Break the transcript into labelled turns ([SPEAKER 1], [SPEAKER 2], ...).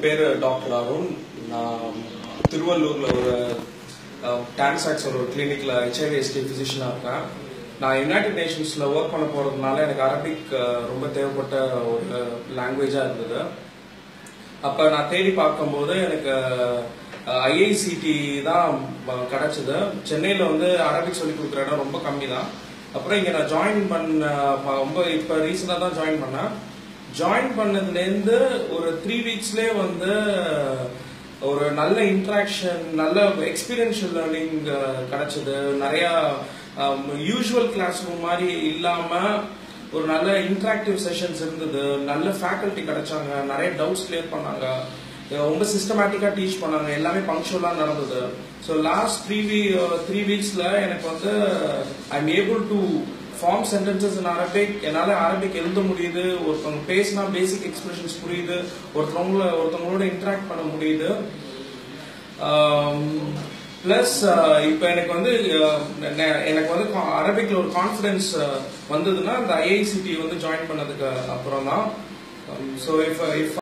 [SPEAKER 1] பேர் டாக்டர் அருண் நான் திருவள்ளூர்ல ஒரு டான்சாக்ஸ் ஒரு கிளினிக்ல ஹெச்ஐவி எஸ்டி ஃபிசிஷியனாக இருக்கேன் நான் யுனைடெட் நேஷன்ஸ்ல ஒர்க் பண்ண போறதுனால எனக்கு அரபிக் அஹ், ரொம்ப தேவைப்பட்ட ஒரு லாங்குவேஜா இருந்தது அப்ப நான் தேடி பார்க்கும்போது எனக்கு ஐஐசிடி தான் ம- கிடைச்சது சென்னையில வந்து அரபிக் சொல்லி கொடுக்குற இடம் ரொம்ப கம்மி தான் அப்புறம் இங்க நான் ஜாயின் பண்ண ம- ரொம்ப இப்ப ரீசெண்டா தான் ஜாயின் பண்ணேன் ஜாயின் பண்ணதுலேருந்து ஒரு த்ரீ வீக்ஸ்லேயே வந்து ஒரு நல்ல இன்ட்ராக்ஷன் நல்ல எக்ஸ்பீரியன்ஷியல் லேர்னிங் கிடைச்சது நிறைய யூஷுவல் கிளாஸ் ரூம் மாதிரி இல்லாம ஒரு நல்ல இன்டராக்டிவ் செஷன்ஸ் இருந்தது நல்ல ஃபேக்கல்ட்டி கிடைச்சாங்க நிறைய டவுட்ஸ் கிளியர் பண்ணாங்க ரொம்ப சிஸ்டமேட்டிக்கா டீச் பண்ணாங்க எல்லாமே பங்க்சுவலா நடந்தது so last three we three வீக்ஸ்ல எனக்கு வந்து I am able to form sentences in Arabic என்னால அரபிக் எழுத முடியுது ஒருத்தவங்க பேசினா பேசிக் எக்ஸ்பிரஷன்ஸ் புரியுது ஒருத்தவங்கள ஒருத்தவங்களோட இன்டராக்ட் பண்ண முடியுது பிளஸ் இப்போ எனக்கு வந்து அஹ், நெ- எனக்கு வந்து கா- அரபிக்ல ஒரு கான்ஃபிடன்ஸ் வந்ததுன்னா இந்த ஐஐசிடி வந்து ஜாயின் பண்ணதுக்கு அப்புறம் தான் ஸோ இஃப் இஃப்